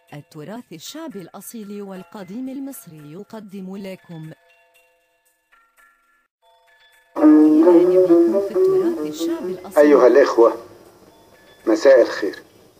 التراث الشعبي الأصيل والقديم المصري يقدم لكم في التراث الشعبي الأصيل أيها الإخوة مساء الخير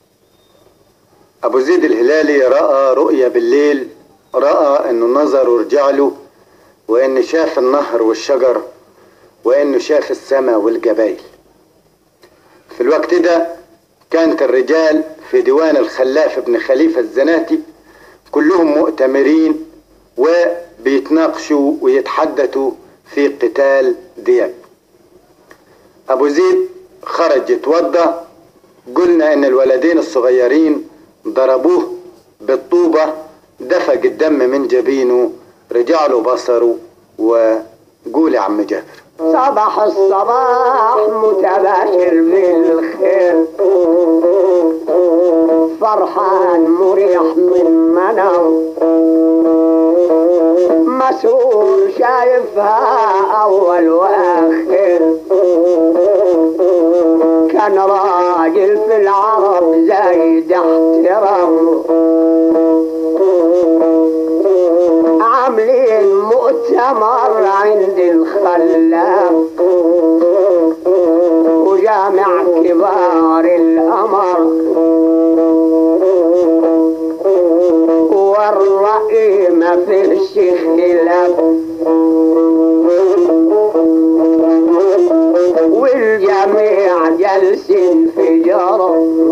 أبو زيد الهلالي رأى رؤية بالليل رأى أنه نظره رجع له وأنه شاف النهر والشجر وأنه شاف السماء والجبايل في الوقت ده كانت الرجال في ديوان الخلاف بن خليفة الزناتي كلهم مؤتمرين وبيتناقشوا ويتحدثوا في قتال دياب أبو زيد خرج يتوضى قلنا إن الولدين الصغيرين ضربوه بالطوبة دفق الدم من جبينه رجع له بصره وقول يا عم جابر صباح الصباح متباشر بالخير فرحان مريح من منام مسرور شايفها أول وآخر كان راجل في العرب زايد احترام عاملين مؤتمر عند الخلاق وجامع كبار الأمر والرأي ما فيش خلاف والجميع جالسين في جرم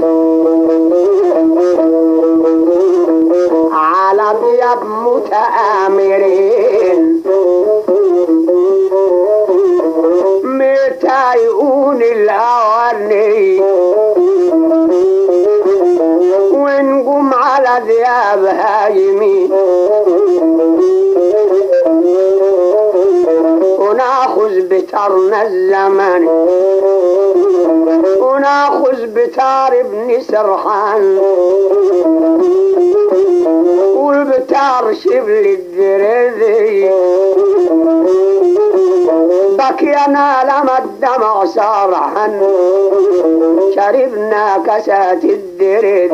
على بيض متآمرين متايقون الأواني ونقوم على ذياب هايمين وناخذ بترنا الزمن وناخذ بتار ابن سرحان وبتار شبل الدرذي بكينا لما الدمع صار حن شربنا كاسات الدرد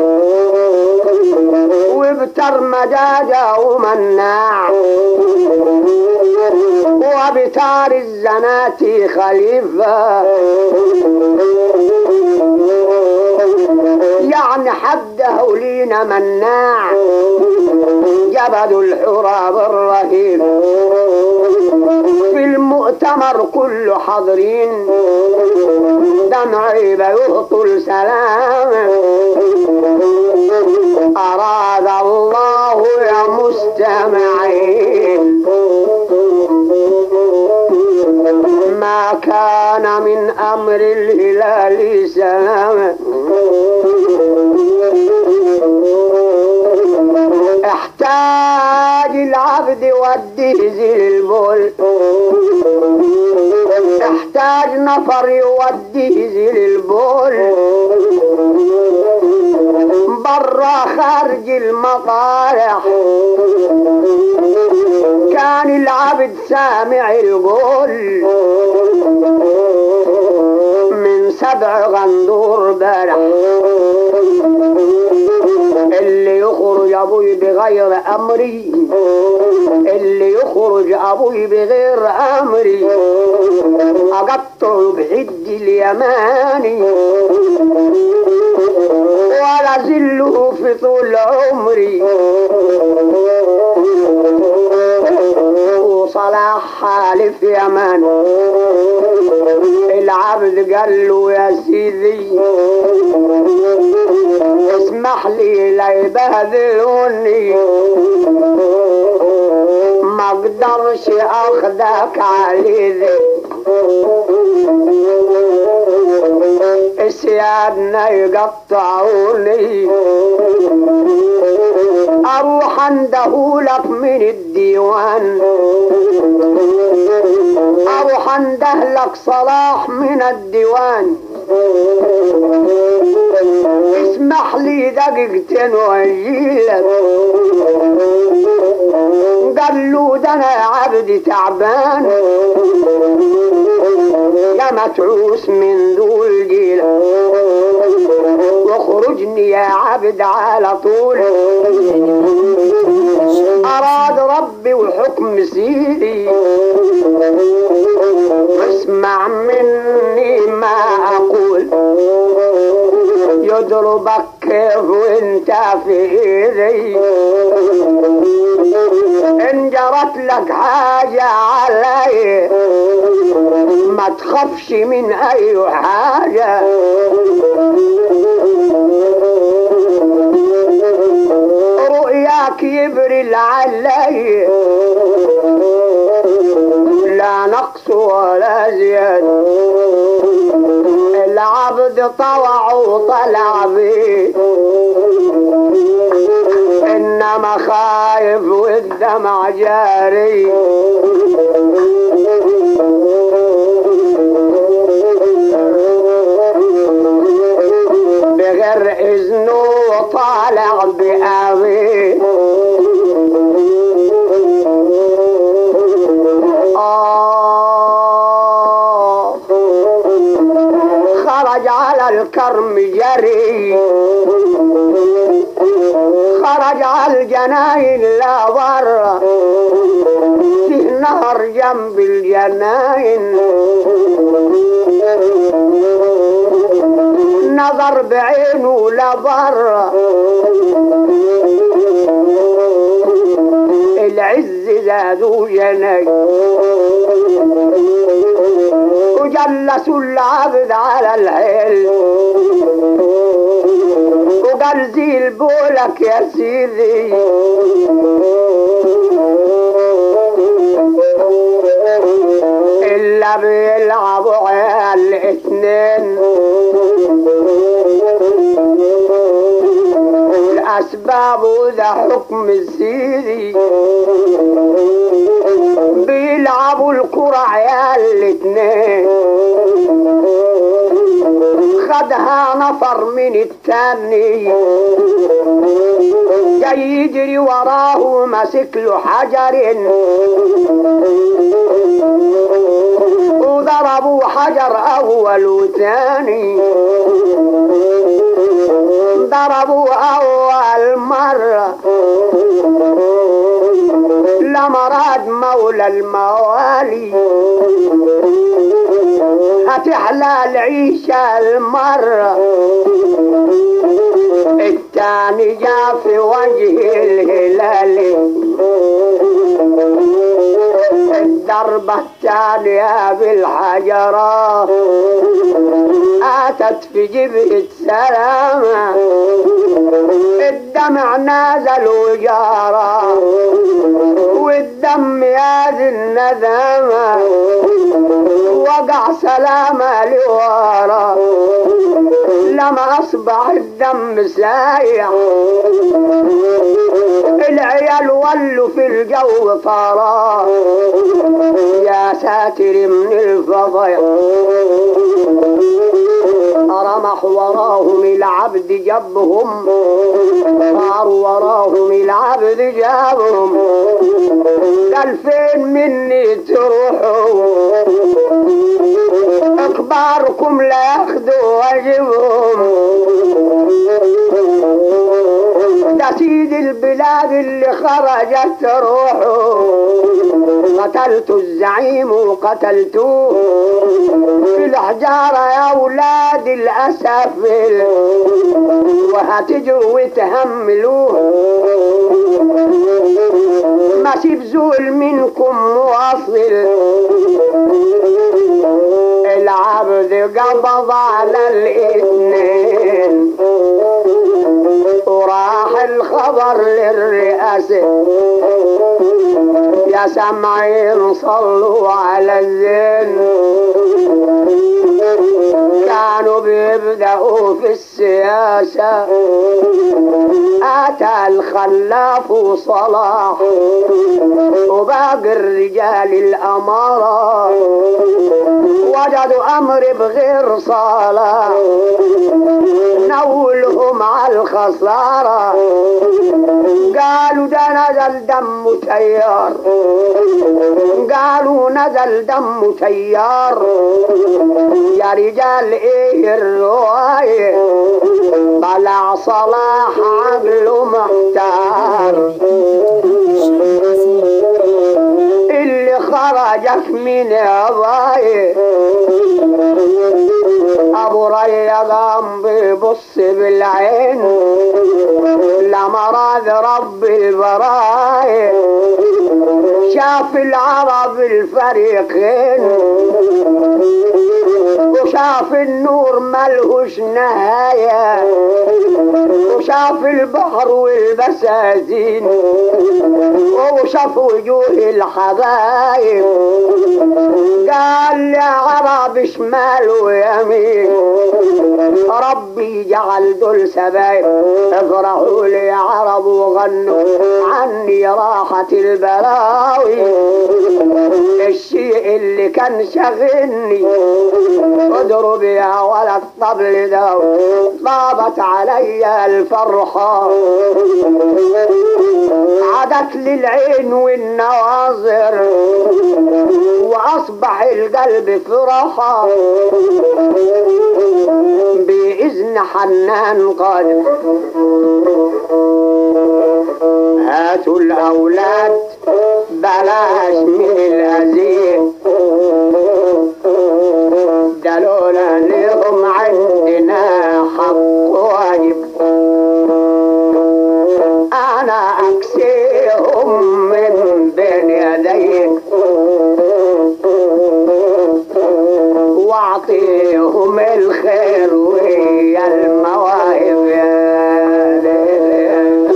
وبتر مجاجة ومناع وبتار الزناتي خليفة يعني حده لينا مناع جبدوا الحراب الرهيب في المؤتمر كله حاضرين دمعي بيهطل سلام أراد الله يا مستمعين ما كان من أمر الهلال سلام احتاج العبد والدهز للبول احتاج نفر يوديه للبول برا خارج المطارح كان العبد سامع القول من سبع غندور برح اللي يخرج ابوي بغير امري اللي يخرج ابوي بغير امري اقطعه بحد اليماني ولا زله في طول عمري وصلاح حالف يمن العبد قال له يا سيدي اسمح لي لا يبهدلوني ما اقدرش اخدك علي اسيادنا يقطعوني اروح اندهولك من الديوان اروح اندهلك صلاح من الديوان اسمح لي دقيقتين واجيلك قال له ده انا عبدي تعبان يا متعوس من ذو الجيل واخرجني يا عبد على طول أراد ربي وحكم سيدي واسمع مني ما أقول يضربك كيف وانت في ايدي ان جرت لك حاجة علي ما تخافش من اي حاجة رؤياك يبري علي لا نقص ولا زيادة العبد طوع وطلع بيه انما خايف والدمع جاري بغير اذنه وطالع بأبيه آه خرج على الكرم جري خرج على الجناين لا بر فيه نهر جنب الجناين نظر بعينه لبر العز زادوا جناين وجلسوا العبد على الحيل وقال زيل بولك يا سيدي إلا بيلعبوا عيال اتنين الأسباب وده حكم السيدي بيلعبوا الكرة عيال الاتنين خدها نفر من التاني جاي يجري وراه ماسك له حجر وضربوا حجر اول وثاني ضربوا اول مرة لمراد مولى الموالي هتحلى العيشة المرة التاني جا في وجه الهلال الضربة التانية بالحجرة آتت في جبهة سلامة الدمع نازل وجارة والدم ياذ الندامة وقع سلامة لورا لما أصبح الدم سايح العيال ولوا في الجو طارا يا ساتر من الفضيح رمح وراهم العبد جبهم صار وراهم العبد جابهم قال فين مني تروحوا اخباركم لا ياخدوا واجبهم ده سيد البلاد اللي خرجت روحه قتلت الزعيم وقتلتوه في الحجارة يا أولاد الأسافل وهتجروا وتهملوه ما سيب زول منكم واصل العبد قبض على الاثنين وراح الخبر للرئاسة يا سامعين صلوا على الزين كانوا بيبدأوا في السياسة أتى الخلاف صلاح وباقي الرجال الأمارة وجدوا أمر بغير صلاح نولهم على الخسارة قالوا ده نزل دم تيار قالوا نزل دم تيار يا رجال ايه الرواية طلع صلاح عقله محتار اللي خرجك من عضايه ابو ريضان بيبص بالعين لمراد رب البرايا شاف العرب الفريقين وشاف النور ملهوش نهاية وشاف البحر والبساتين وشاف وجوه الحبايب قال يا عرب شمال ويمين ربي جعل دول سبايب افرحوا لي يا عرب وغنوا عني راحة البلاوي الشيء اللي كان شاغلني اضرب يا ولد طبل ده طابت علي الفرحة عادت للعين والنواظر واصبح القلب فرحة بإذن حنان قادر هاتوا الأولاد بلاش من الأزير دلولا لهم عندنا حق واجب أنا أكسيهم من بين يديك واعطيهم الخير ويا المواهب يا ليل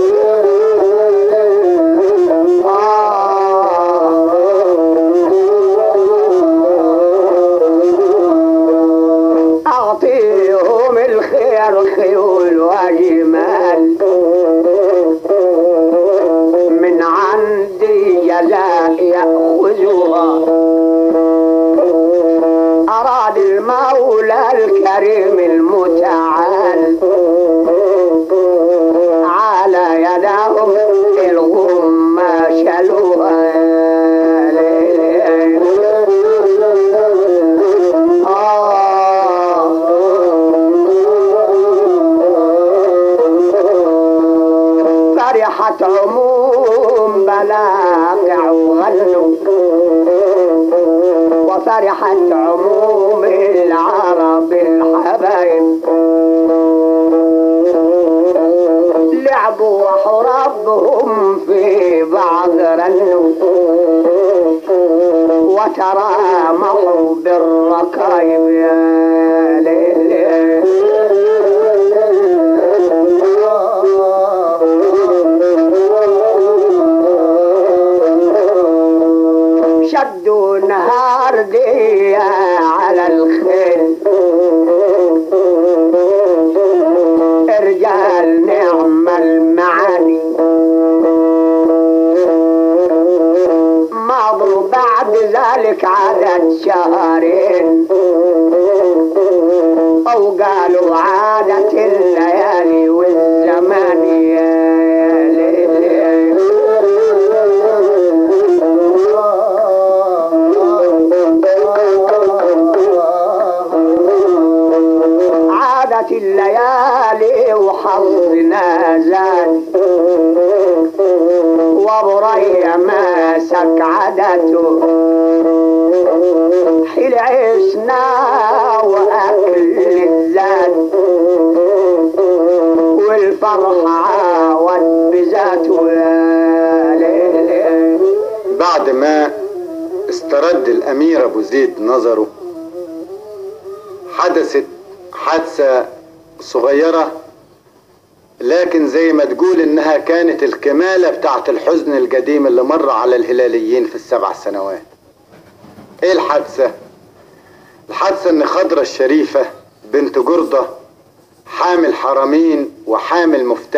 أعطيهم الخير خيول وجمال من عندي جزاء يأخذها أراد المولى الكريم المتعال على يدهم الغم شلوها فرحت عموم بلاقع وغنوا وفرحت عموم العرب الحبايب لعبوا وحربهم في بعض رنوا وترامحوا بالركايب يا ليل شدوا نهار دي على الخيل رجال نعم المعاني مضوا بعد ذلك عدد شهرين أو قالوا عادة الليالي والزمان يا ليل عادت الليالي وحظنا زاد وبري ماسك عادته حين عشنا واكل الزاد والفرحة عاود بذاته يا ليل بعد ما استرد الأمير أبو زيد نظره حدثت حادثة صغيرة لكن زي ما تقول انها كانت الكمالة بتاعت الحزن القديم اللي مر على الهلاليين في السبع سنوات ايه الحادثة الحادثة ان خضرة الشريفة بنت جردة حامل حرمين وحامل مفتاح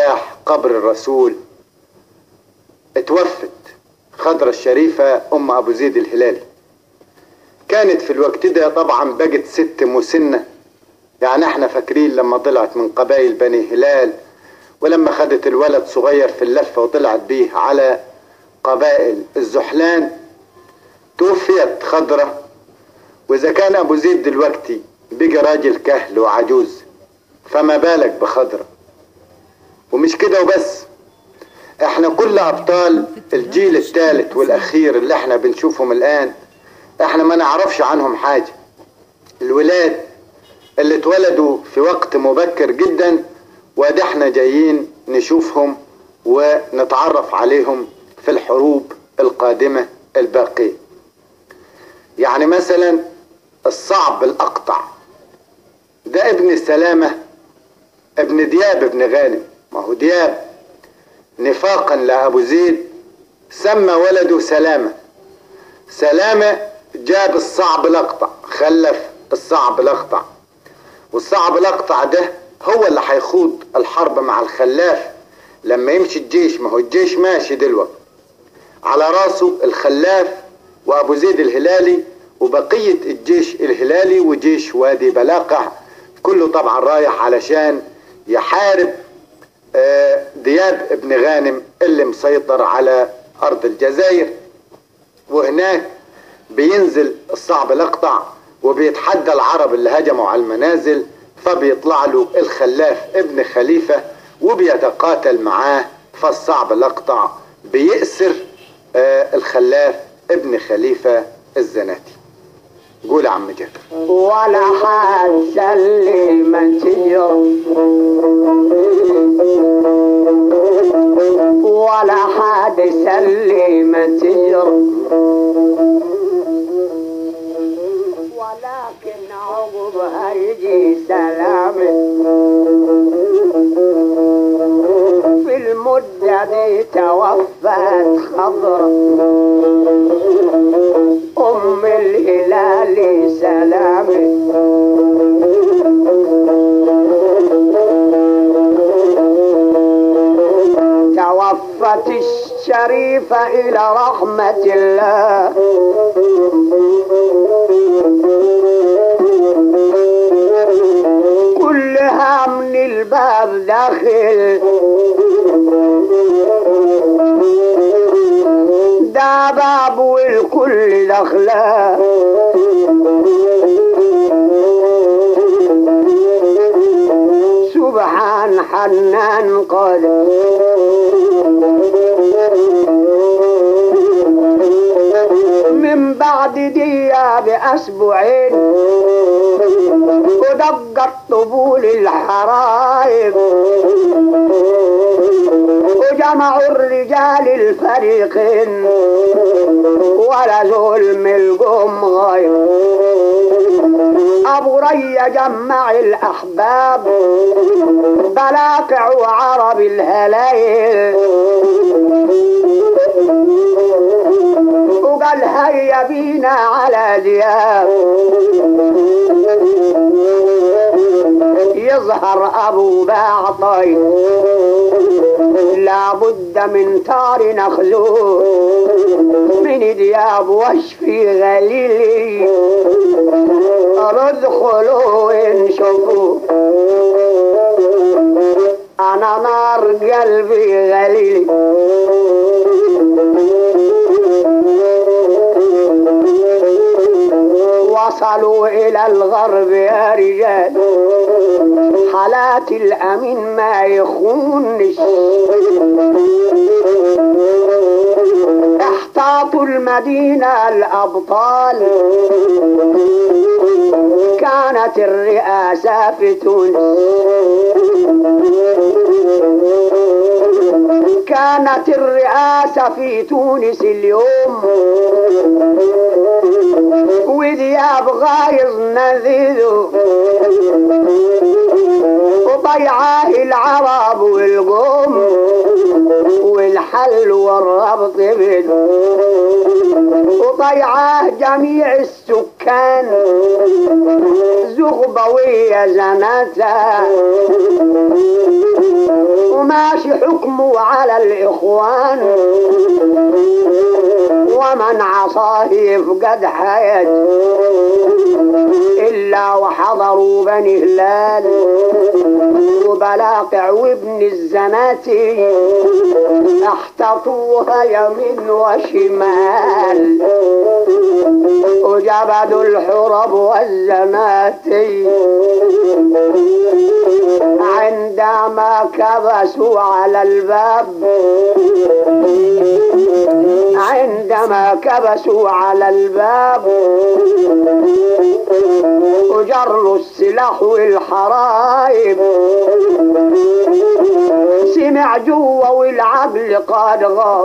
قبر الرسول اتوفت خضرة الشريفة أم أبو زيد الهلالي كانت في الوقت ده طبعا بقت ست مسنة يعني احنا فاكرين لما طلعت من قبائل بني هلال ولما خدت الولد صغير في اللفة وطلعت بيه على قبائل الزحلان توفيت خضرة وإذا كان أبو زيد دلوقتي بقى راجل كهل وعجوز فما بالك بخضرة ومش كده وبس احنا كل أبطال الجيل الثالث والأخير اللي احنا بنشوفهم الآن احنا ما نعرفش عنهم حاجة الولاد اللي اتولدوا في وقت مبكر جدا وادي احنا جايين نشوفهم ونتعرف عليهم في الحروب القادمة الباقية يعني مثلا الصعب الأقطع ده ابن سلامة ابن دياب ابن غانم ما هو دياب نفاقا لأبو زيد سمى ولده سلامة سلامة جاب الصعب الأقطع خلف الصعب الأقطع والصعب الأقطع ده هو اللي هيخوض الحرب مع الخلاف لما يمشي الجيش ما هو الجيش ماشي دلوقتي على راسه الخلاف وابو زيد الهلالي وبقية الجيش الهلالي وجيش وادي بلاقع كله طبعا رايح علشان يحارب آه، دياب ابن غانم اللي مسيطر على ارض الجزائر وهناك بينزل الصعب الاقطع وبيتحدى العرب اللي هجموا على المنازل فبيطلع له الخلاف ابن خليفة وبيتقاتل معاه فالصعب الاقطع بيأسر آه، الخلاف ابن خليفة الزناتي قول يا عم جابر ولا حد سلم سجر ولا حد سلم سجر ولكن عقبها يجي سلام في المدة دي توفت خضر أم الهلال سلامي توفت الشريفة إلى رحمة الله كلها من الباب داخل ده باب والكل دخله سبحان حنان قد من بعد دي بأسبوعين ودقت طبول الحرايب وجمعوا الرجال الفريقين ولا ظلم القوم غير ابو ري جمع الاحباب بلاقع وعرب الهلايل وقال هيا بينا على دياب يظهر ابو باعطي لابد من تار نخلوه من دياب واشفي غليلي ادخلوا انشفوا انا نار قلبي غليلي وصلوا الى الغرب يا رجال حالات الامين ما يخونش احتاطوا المدينة الابطال كانت الرئاسة في تونس كانت الرئاسة في تونس اليوم ودياب غايظ نذيذه وضيعاه العرب والقوم والحل والربط بينه وضيعاه جميع السكان زغبوية زناتها وماشي حكمه على الإخوان ومن عصاه يفقد حياته إلا وحضروا بني هلال وبلاقع وابن الزناتي احتطوها يمين وشمال وجبدوا الحرب والزناتي عندما كبسوا على الباب عندما كبسوا على الباب وجروا السلاح والحرايب سمع جوا والعقل قد غار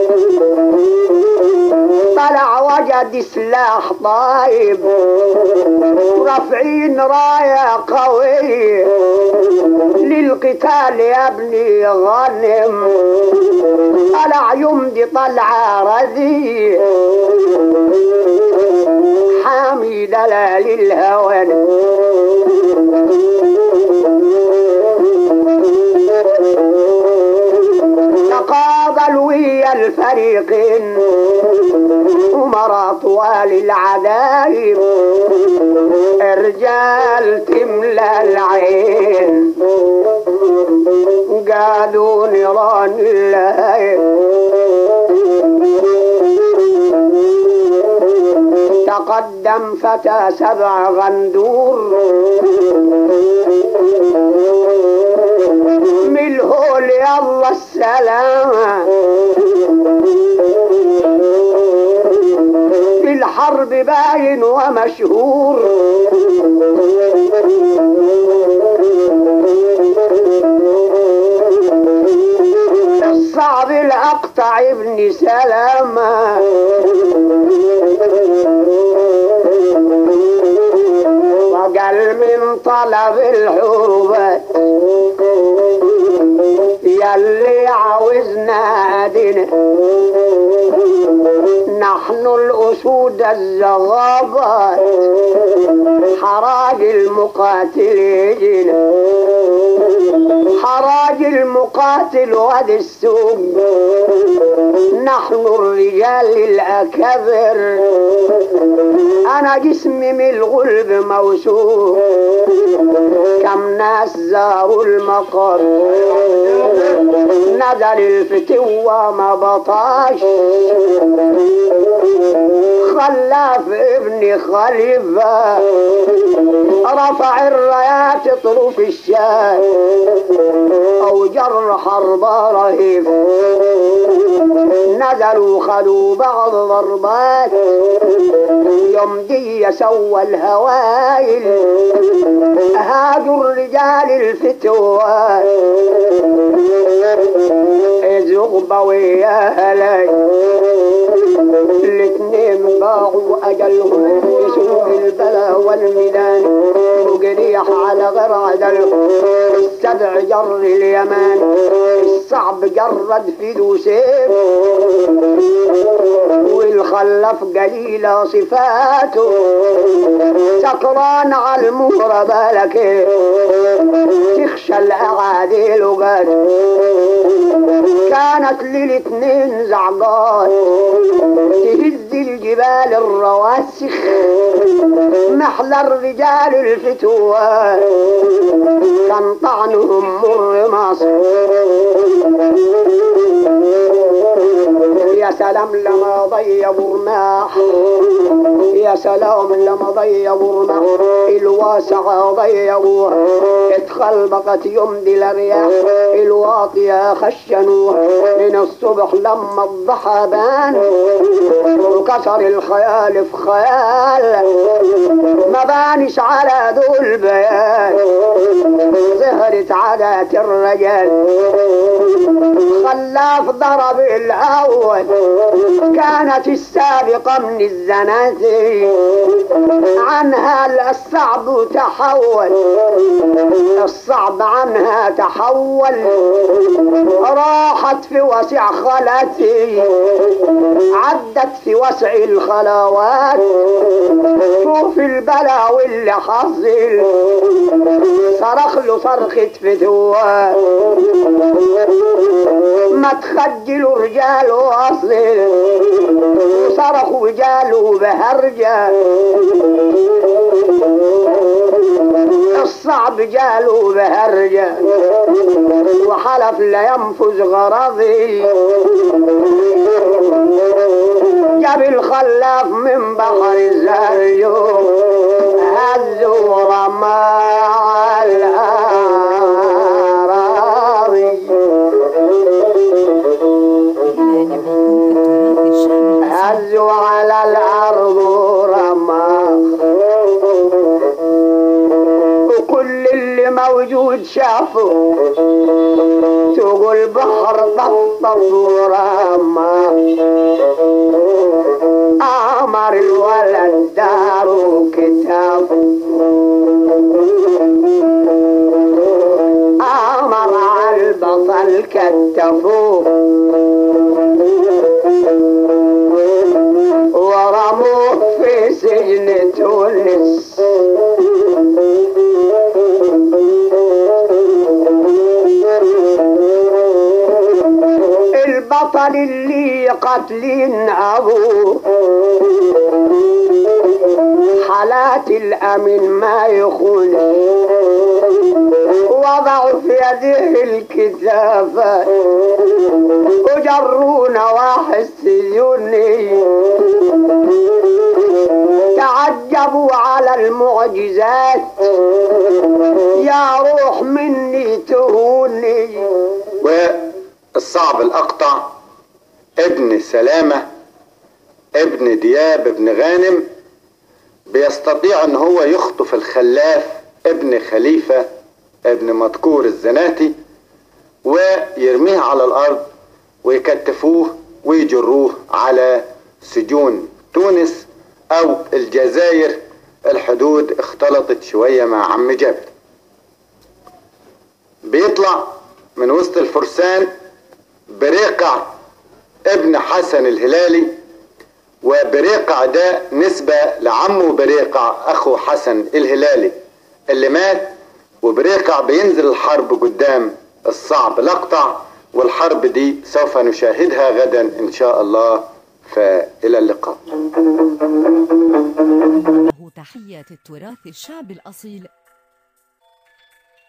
طلع وجد سلاح طايب رافعين راية قوية للقتال يا ابني غنم طلع يمضي طلعة رذي حامي دلال الهوان تقابل ويا الفريقين أمراء طوال العذايب رجال تملى العين قالوا نيران الليل تقدم فتى سبع غندور ملهول يلا السلامة في الحرب باين ومشهور الصعب الأقطع ابن سلامة وقال من طلب الحروبات يلي عاوزنا دينا نحن الأسود الزغابات حراج المقاتل يجينا حراج المقاتل وادي السوق نحن الرجال الأكابر أنا جسمي من الغلب موسوق كم ناس زاروا المقر نزل الفتوة ما بطاش خلاف ابن خليفة رفع الرايات طروف الشام أو جر حرب رهيب نزلوا خلوا بعض ضربات يوم دي سوى الهوايل هاجوا الرجال الفتوات زغبة ويا هلاي الاثنين باعوا اجلهم في سوق البلا والميدان وقريح على غير عدلهم السبع جر اليمان الصعب جرد في دوسيف والخلف قليلة صفاته سكران على المهرة بالك تخشى الاعادي لغات كانت للاثنين زعقات تهز الجبال الرواسخ محلى الرجال الفتوات كان طعنهم مر مصر يا سلام لما ضيبوا رماح يا سلام لما ضيبوا رماح الواسعة ضيبوها اتخلبقت يمدي الرياح الواطية خشنوها من الصبح لما الضحى بان وكسر الخيال في خيال ما بانش على دول بيان ظهرت عادات الرجال خلاف ضرب الأول كانت السابقة من الزنازي عنها الصعب تحول الصعب عنها تحول راحت عدت في وسع خالتي عدت في وسع الخلوات شوف البلا واللي حصل صرخ له صرخة فتوات ما تخجلوا رجال واصل وصرخوا جالوا بهرجة الصعب جالوا بهرجة وحلف لا ينفذ غرضي جاب الخلاف من بحر الزرجو هزوا رمى الأراضي هزوا على الأرض رمى وكل اللي موجود شافه تقول بحر طفطف ورمى أمر الولد دار كتاب أمر على البطل كتفوه ورموه في سجن تونس البطل اللي قتلين ابوه حالات الامن ما يخون وضعوا في يده الكتافة وجرونا واحد سجوني تعجبوا على المعجزات يا روح مني تهوني والصعب الأقطع ابن سلامة ابن دياب ابن غانم بيستطيع ان هو يخطف الخلاف ابن خليفة ابن مذكور الزناتي ويرميه على الارض ويكتفوه ويجروه على سجون تونس او الجزائر الحدود اختلطت شوية مع عم جابر بيطلع من وسط الفرسان بريقع ابن حسن الهلالي وبريقع ده نسبة لعمه بريقع أخو حسن الهلالي اللي مات وبريقع بينزل الحرب قدام الصعب الأقطع والحرب دي سوف نشاهدها غدا إن شاء الله فإلى اللقاء تحيات التراث الشعب الأصيل